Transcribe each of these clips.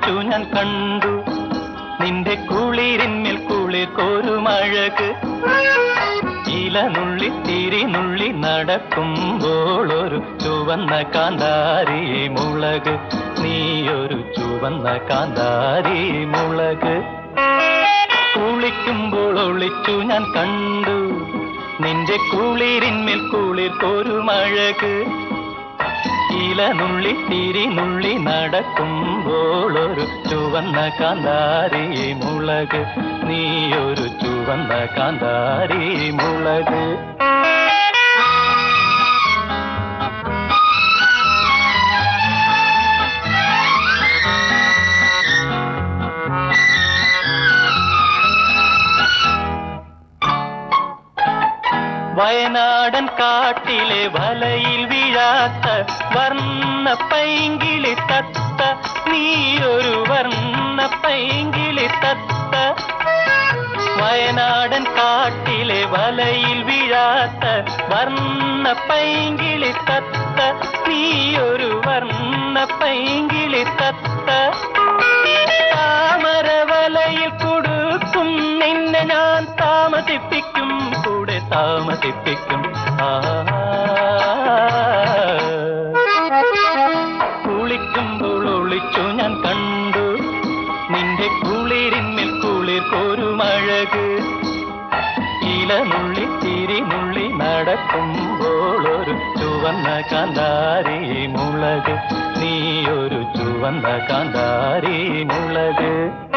ഒളിച്ചു ഞാൻ കണ്ടു നിന്റെ കുളിരിന്മേൽ കുളിർ കോരുമഴക് ഇല നുള്ളി തിരി നുള്ളി നടക്കുമ്പോൾ ഒരു ചുവന്ന കാന്താരി മുളക് നീയൊരു ചുവന്ന കാന്താരി മുളക് കുളിക്കുമ്പോൾ ഒളിച്ചു ഞാൻ കണ്ടു നിന്റെ കുളിരിന്മേൽ കുളിർ കോരുമഴക് ഇല നുള്ളി തിരി നുള്ളി നടക്കുമ്പോൾ ഒരു ചുവന്ന കാന്താരി മുളക് നീയൊരു ചുവന്ന കാന്താരി മുളക് വയനാടൻ കാട്ടിലെ വലയിൽ വീഴാത്ത വർണ്ണ പൈങ്കിളി തത്ത നീയൊരു വർണ്ണ പൈങ്കിളി തത്ത വയനാടൻ കാട്ടിലെ വലയിൽ വീഴാത്ത വർണ്ണ പൈങ്കിളി തത്ത നീയൊരു വർണ്ണ പൈങ്കിളി തത്ത താമര വലയിൽ കൊടുക്കും നിന്നെ ഞാൻ താമസിപ്പിക്കും കൂടെ താമസിപ്പിക്കും ആ കുളിക്കുമ്പോൾ ഒളിച്ചു ഞാൻ കണ്ടു നിന്റെ കുളിരിന്മേൽ കുളിർ കോരുമഴക് ഇല നുള്ളി തിരി നുള്ളി നടക്കുമ്പോൾ ഒരു ചുവന്ന കാന്താരി മുളക് നീയൊരു ചുവന്ന കാന്താരി മുളക്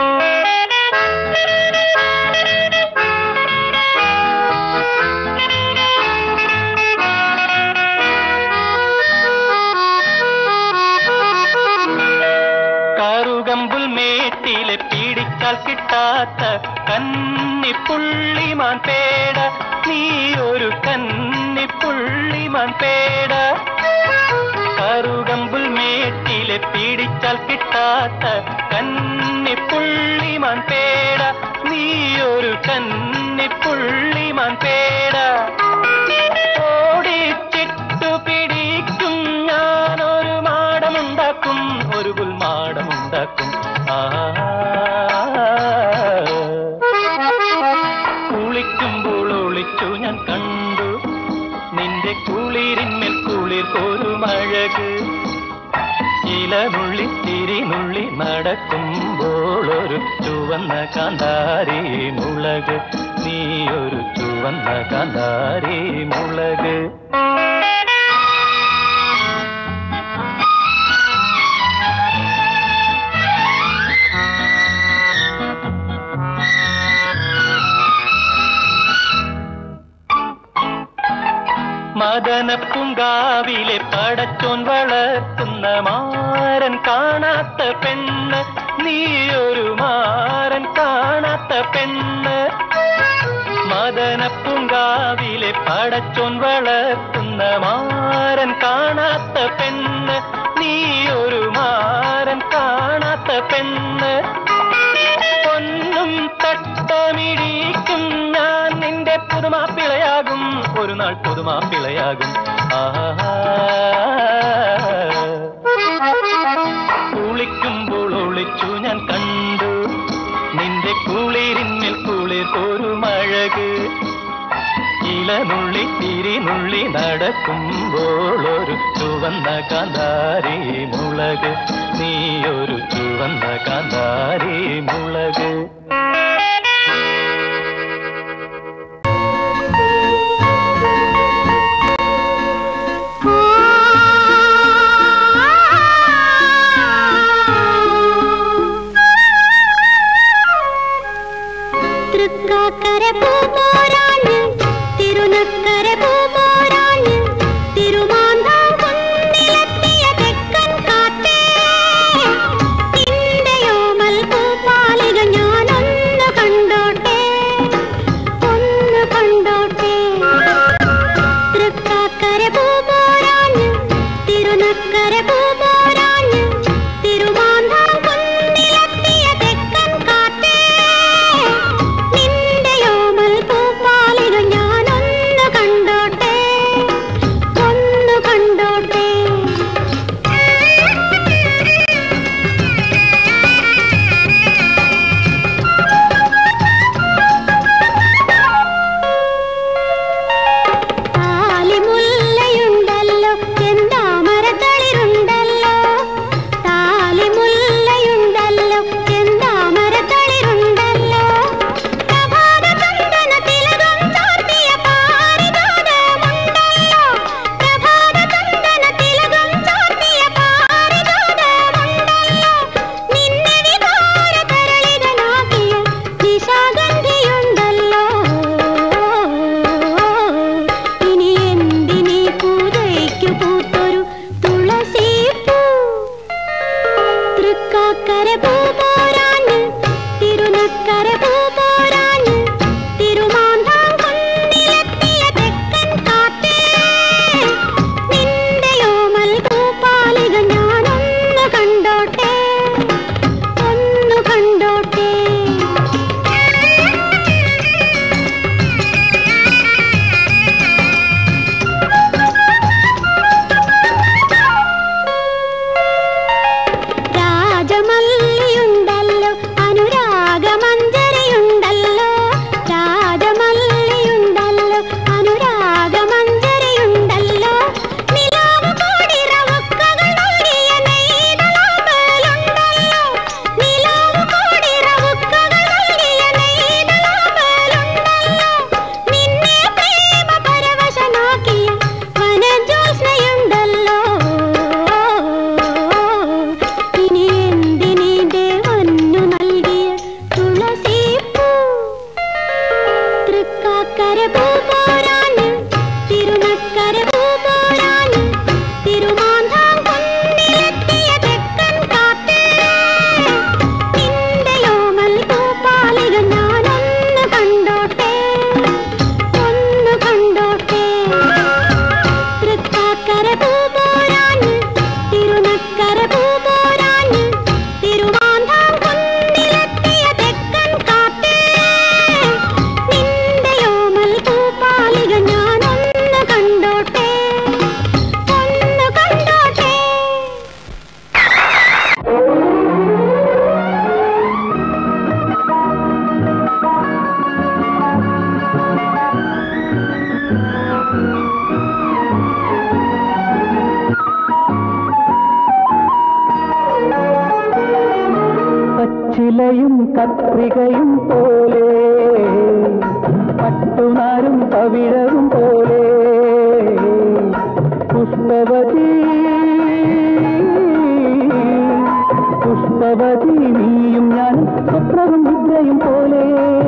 കറുകമ്പുൽ മേട്ടിലെ പിടിച്ചാൽ കിട്ടാത്ത കന്നിപ്പുള്ളിമാൻ പേട നീ ഒരു കന്നിപ്പുള്ളിമാൻ പേട കറുകമ്പുൽ മേട്ടിലെ പിടിച്ചാൽ കിട്ടാത്ത കന്നിപ്പുള്ളിമാൻ പേട നീ ഒരു കന്നിപ്പുള്ളിമാൻ പേട ഓടിച്ചിട്ടു പിടിക്കും ഞാനൊരു മാടമുണ്ടാക്കും ഒരു പുൽമാടമുണ്ടാക്കും ആ കുളിക്കുമ്പോൾ ഒളിച്ചു ഞാൻ കണ്ടു നിന്റെ കുളിരിന്മേൽ കുളിർ കോരുമഴക് ഇല നുള്ളി തിരി നുള്ളി നടക്കുമ്പോൾ ഒരു ചുവന്ന കാന്താരി മുളക് നീ ഒരു ചുവന്ന കാന്താരി മുളക് മദനപ്പുങ്കാവിലെ പടച്ചോൻ വളർത്തുന്ന മാരൻ കാണാത്ത പെണ്ണ് നീയൊരു മാരൻ കാണാത്ത പെണ്ണ് മദനപ്പുങ്കാവിലെ പടച്ചോൻ വളർത്തുന്ന മാരൻ കാണാത്ത പെണ്ണ് നീയൊരു മാരൻ കാണാത്ത പെണ്ണ് പൊന്നും തട്ടമിടിക്കും ഞാൻ നിന്റെ പുതുമാപ്പിളയാകും ഒരു നാൾ പുതുമാപ്പിളയാകും ആഹാ. കുളിക്കുമ്പോൾ ഒളിച്ചു ഞാൻ കണ്ടു നിന്റെ കുളിരിന്മേൽ കുളിർ ഒരു മഴക് ഇല നുള്ളി തിരി നുള്ളി നടക്കുമ്പോൾ ഒരു ചുവന്ന കാന്താരി മുളക് നീ ഒരു ചുവന്ന കാന്താരി മുളക് തൃക്കാക്കര പൂപോരാണ് തിരുനക്കര പൂപോരാണ് തിരുമാന്താം കുന്നിലെത്തിയ തെക്കൻ കാറ്റേ നിന്റെയോമൽ പൂപ്പാലിക ഞാനൊന്ന് കണ്ടോട്ടെ ഒന്ന് കണ്ടോട്ടെ തൃക്കാക്കര പൂപോരാണ് തിരുനക്കര പൂപോരാണ് തിരുമാന്താം കുന്നിലെത്തിയ തെക്കൻ കാറ്റേ നിന്റെയോമൽ പൂപ്പാലിക ഞാനൊന്ന് കണ്ടോട്ടെ തിരുനക്കര പൂപോരാണ് തിരുനക്കര പൂപോരാണ് തിരുമാന്താം കൊണ്ടിലെത്തിയ തെക്കൻ കാറ്റ് നിന്റെയോമൽ പൂപ്പാലിക ഞാനൊന്ന് കണ്ടോട്ടെ ഒന്ന് കണ്ടോട്ടെ തൃക്കാക്കര പൂപോരാണ് തിരുനക്കര പൂപോരാണ് തിരുമാന്താം കൊണ്ടിലെത്തിയ തെക്കൻ കാറ്റ് നിന്റെയോമൽ പൂപ്പാലിക ഞാനൊന്ന് കണ്ടോട്ടെ ഒന്ന് കണ്ടോട്ടെ പച്ചിലയും കത്രികയും പോലെ പട്ടുനാരും പവിഴവും പോലെ പുഷ്പവതി പുഷ്പവതി നീയും ഞാനും സ്വപ്നവും നിദ്രയും പോലെ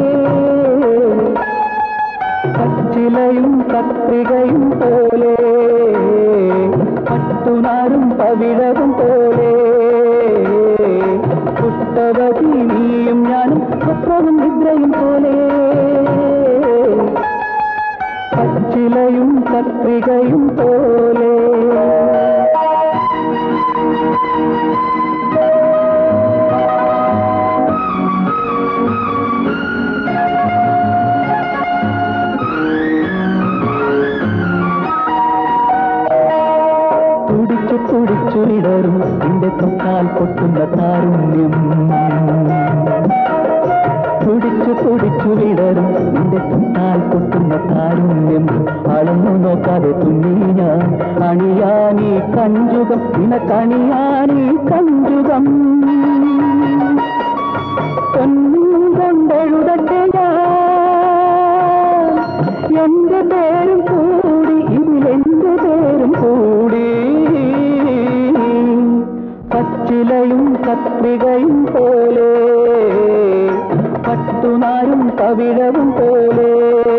പച്ചിലയും കത്രികയും പോലെ പട്ടുനാരും പവിഴവും പോലെ പുഷ്പവതി നീയും ഞാനും സ്വപ്നവും നിദ്രയും പോലെ പച്ചിലയും കത്രികയും പോലെ തുടിച്ചു തുടിച്ചു ഇടറും നിന്റെ തൊട്ടാൽ പൊട്ടുന്ന താരുണ്യം തുടിച്ചു തുടിച്ചു വിടരും നിന്റെ തൊട്ടാൽ പൊട്ടുന്ന താരുണ്യം അളന്നു നോക്കാതെ തുന്നി ഞാൻ അണിയാനീ കഞ്ചുകം നിനക്കണിയാനീ കഞ്ചുകം പൊന്നും കൊണ്ടെഴുതട്ടെ ഞാൻ എന്റെ പേരും കൂടി ഇതിലെന്റെ പേരും കൂടി പച്ചിലയും കത്രികയും പോലെ പട്ടുനാരും പവിഴവും പോലെ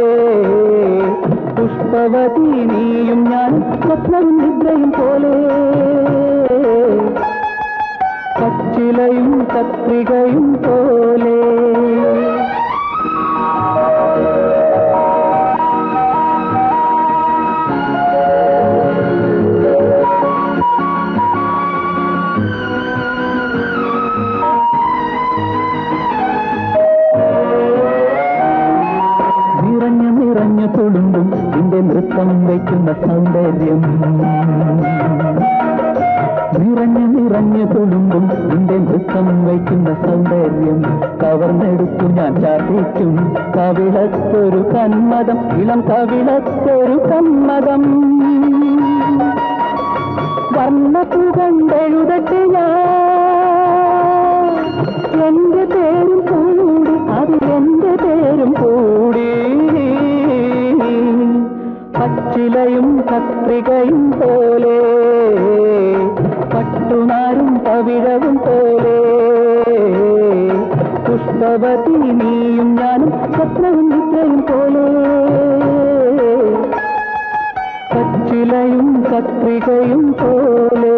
പുഷ്പവതി നീയും ഞാൻ സ്വപ്നവും നിദ്രയും പോലെ പച്ചിലയും കത്രികയും പോലെ നിറഞ്ഞു നിറഞ്ഞു തുളുമ്പും നിന്റെ നൃത്തം വയ്ക്കുന്ന സൗന്ദര്യം നിറഞ്ഞു നിറഞ്ഞു തുളുമ്പും നിന്റെ നൃത്തം വയ്ക്കുന്ന സൗന്ദര്യം കവർന്നെടുത്തു ഞാൻ ചാട്ടിക്കും കവിളത്തൊരു കന്മതം ഇളം കവിളത്തൊരു കന്മതം വർണ്ണപ്പു കണ്ടെഴുതട്ടെ ഞാൻ എന്റെ പേരും കൂടി അതിലെന്റെ പേരും കൂടി പച്ചിലയും കത്രികയും പോലെ പട്ടുനാരും പവിഴവും പോലെ പുഷ്പവതി നീയും ഞാനും സ്വപ്നവും നിദ്രയും പോലെ പച്ചിലയും കത്രികയും പോലെ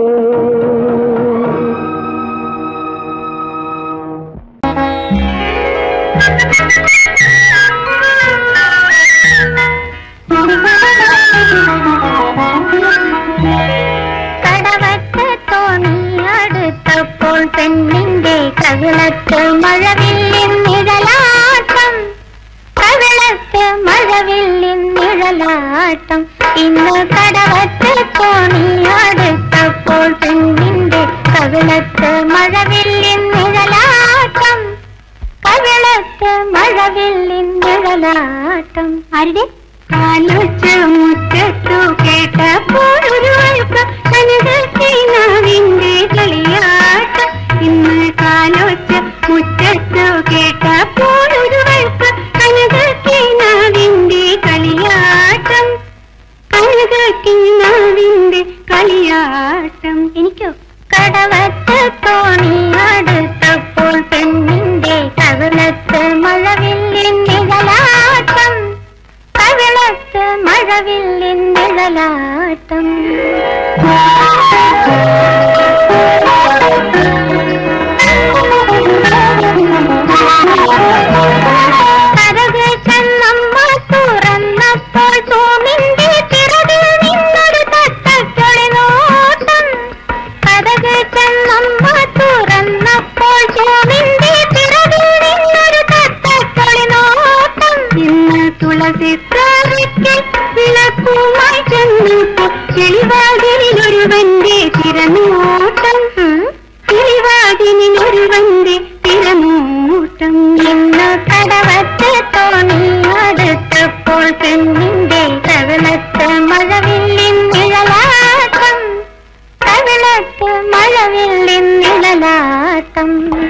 കടവത്ത് തോണി അടുത്തപ്പോൾ പെണ്ണിന്റെ കവിളത്ത് മഴവില്ലിൻ നിഴലാട്ടം കവിളത്ത് മഴവില്ലിൻ നിഴലാട്ടം ഇന്ന് കടവത്ത് തോണി അടുത്തപ്പോൾ പെണ്ണിന്റെ കവിളത്ത് മഴവില്ലിൻ നിഴലാട്ടം കവിളത്ത് മഴവില്ലിൻ നിഴലാട്ടം ആരുടെ ആലോചിച്ച് മുറ്റത്തു കേട്ടപ്പോഴൊരു അല്പം കനകീനാവിന്റെ കളിയാട്ടം ഇന്ന് കാലോച്ച് മുറ്റത്തു കേട്ടപ്പോഴൊരു അല്പം കനകീനാവിന്റെ കളിയാട്ടം കനകീനാവിന്റെ കളിയാട്ടം എനിക്കോ കടവത്ത് തോണി അടുത്തപ്പോൾ പെണ്ണിന്റെ കവിളത്ത് മഴവില്ലിൻ നിഴലാട്ടം തുളസി സ്ഥാനത്തിൽ വിളക്കുമായി ചെന്നപ്പോൾ കിളിവാതിലിനൊരുവന്റെ തിരനോട്ടം കിളിവാതിലിനൊരുവന്റെ തിരനോട്ടം ഇന്ന് കടവത്ത് തോണി അടുത്തപ്പോൾ പെണ്ണിന്റെ കവിളത്ത് മഴവില്ലിൻ നിഴലാട്ടം കവിളത്ത് മഴവില്ലിൻ നിഴലാട്ടം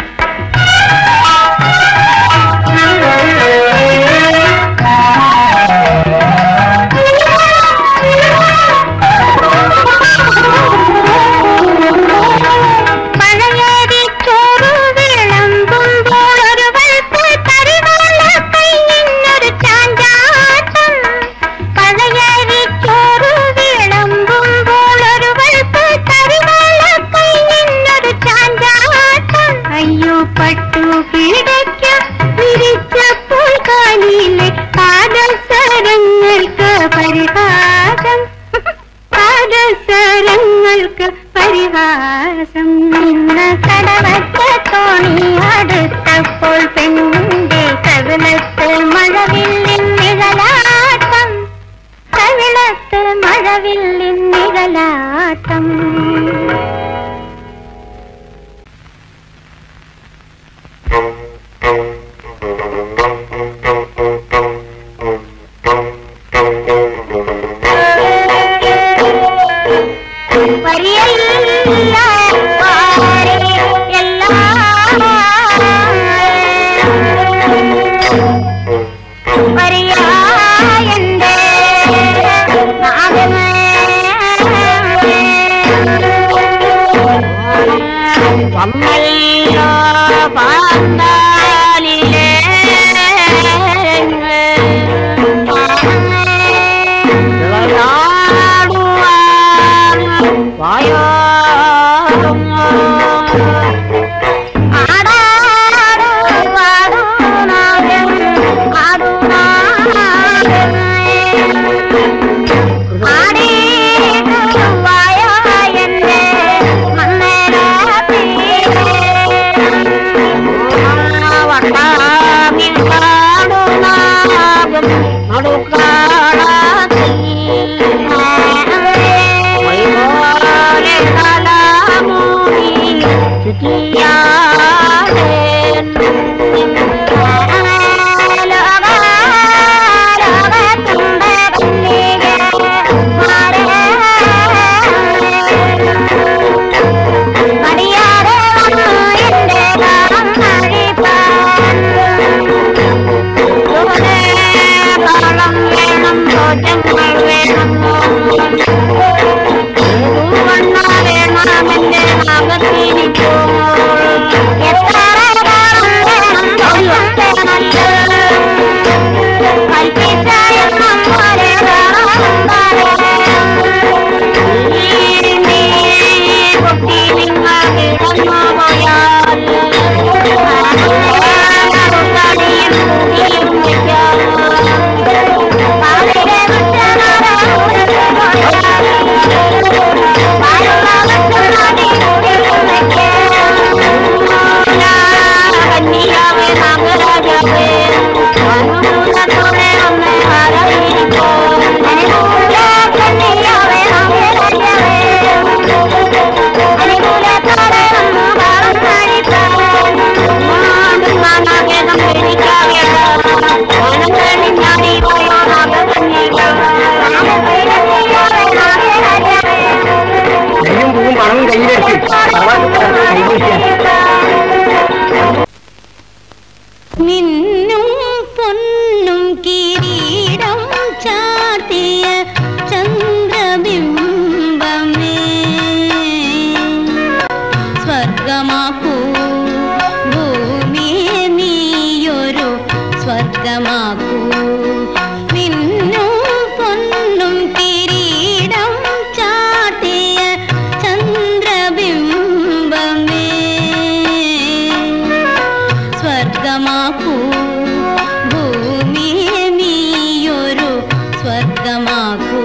പഴയരി ചോറ് വിളമ്പുമ്പോൾ ഒരു വഴുപ്പ് തരിവാള കൈയിന്നൊരു ചാഞ്ചാട്ടം പഴയരി ചോറ് വിളമ്പുമ്പോൾ ഒരു വഴുപ്പ് തരിവാള കൈയിന്നൊരു ചാഞ്ചാട്ടം അയ്യോ പട്ടു കിടയ്ക്ക വിരിച്ചപ്പോൾ കാലിലെ പാദസരങ്ങൾക്ക് പരിഹാരം പാദസരങ്ങൾക്ക് പരിഹാസം ഇന്ന് കടവത്ത് തോണി അടുത്തപ്പോൾ പെണ്ണിന്റെ കവിളത്ത് മഴവില്ലിൻ നിഴലാട്ടം കവിളത്ത് മഴവില്ലിൻ നിഴലാട്ടം വരിയല്ല പാരെ എല്ലാം വരിയായന്റെ നാഗമേ വന്നല്ലോ പാണ്ടാലിലേ വിളയാടുവാൻ വായോ നെയ്യും പൂവും പണവും കയ്യിലെടുത്ത് മിന്നും പൊന്നും കിരീടം ചാർത്തിയ ചന്ദ്രബിംബമേ സ്വർഗമാക്കൂ ഭൂമിയെ നീയൊരു സ്വർഗമാക്കൂ മിന്നും പൊന്നും കിരീടം ചാർത്തിയ ചന്ദ്രബിംബമേ സ്വർഗമാക്കൂ ഭൂമിയെ നീയൊരു സ്വർഗമാക്കൂ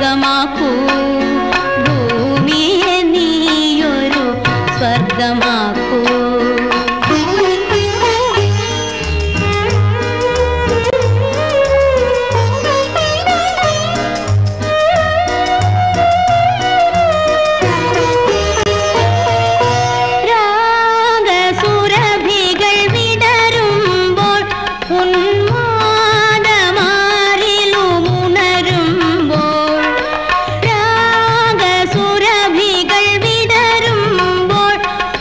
സ്വർഗമാക്കൂ ഭൂമിയെ നീയൊരു സ്വർഗമാക്കൂ രാഗസുരഭികൾ വിടരുമ്പോൾ ഉന്മാദമാരിലുമുണരുമ്പോൾ രാഗസുരഭികൾ വിടരുമ്പോൾ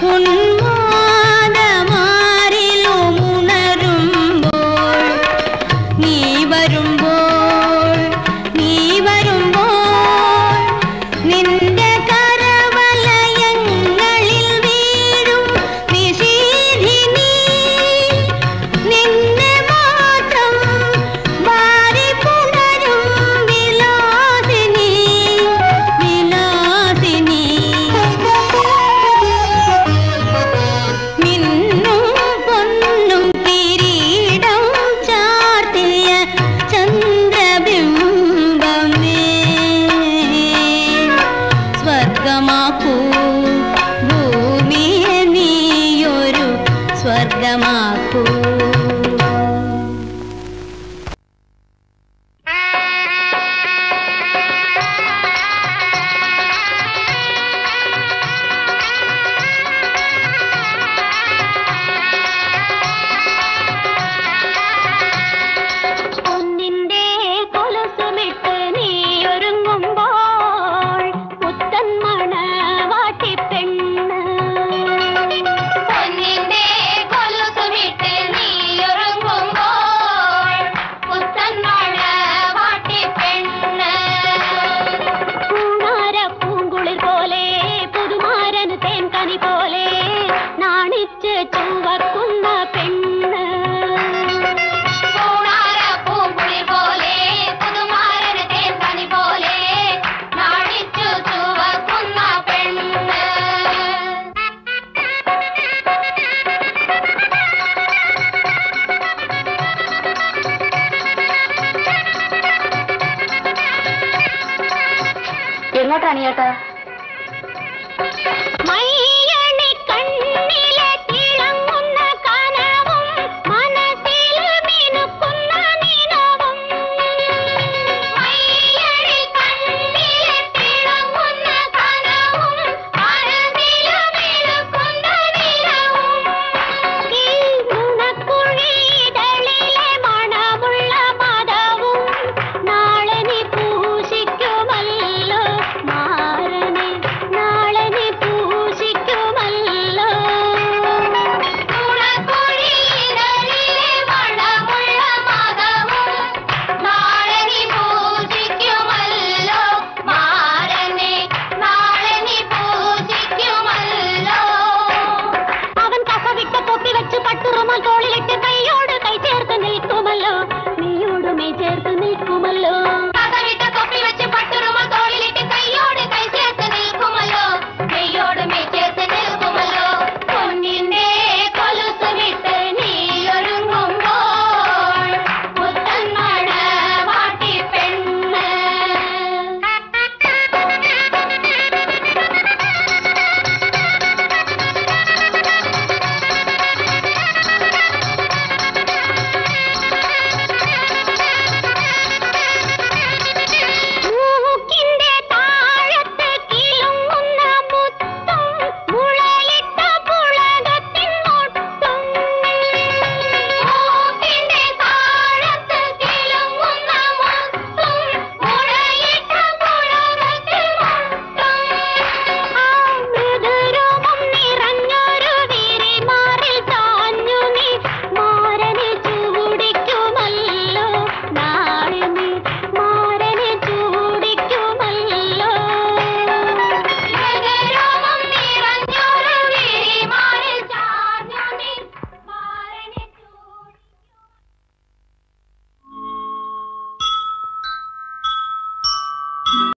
ഉന്മാദമാരിലുമുണരുമ്പോൾ നീ വരുമ്പോൾ നീ വരുമ്പോൾ നിന്റെ കരവലയങ്ങളിൽ വീഴും നിശീധിനി നിന്നെ മാത്രം വാരി പുണരും വിലാസിനി വിലാസിനി മിന്നും പൊന്നും കിരീടം ചാർത്തിയ ചന്ദ്രബിംബമേ സ്വർഗമാക്കൂ ഭൂമിയെ നീയൊരു സ്വർഗമാക്കൂ പൊന്നിന്റെ കൊലുസുമിട്ട് നീ ഒരുങ്ങുമ്പോൾ പുത്തൻ മണവാട്ടി പെണ്ണ് പൊന്നിന്റെ കൊലുസുമിട്ട് നീ ഒരുങ്ങുമ്പോൾ പുത്തൻ മണവാട്ടി പെണ്ണ് പൂമാര പൂങ്കുളിർ പോലെ പുതുമാരന് തേൻ കനി പോലെ നാണിച്ച് ചുവക്കുന്ന പെണ്ണ് പൂങ്കുളിർ പോലെ പുതുമാരന് തേൻ കനി പോലെ നാണിച്ചു ചുവക്കുന്ന പെണ്ണ് എങ്ങോട്ടാണ് ചേട്ടാ മൈ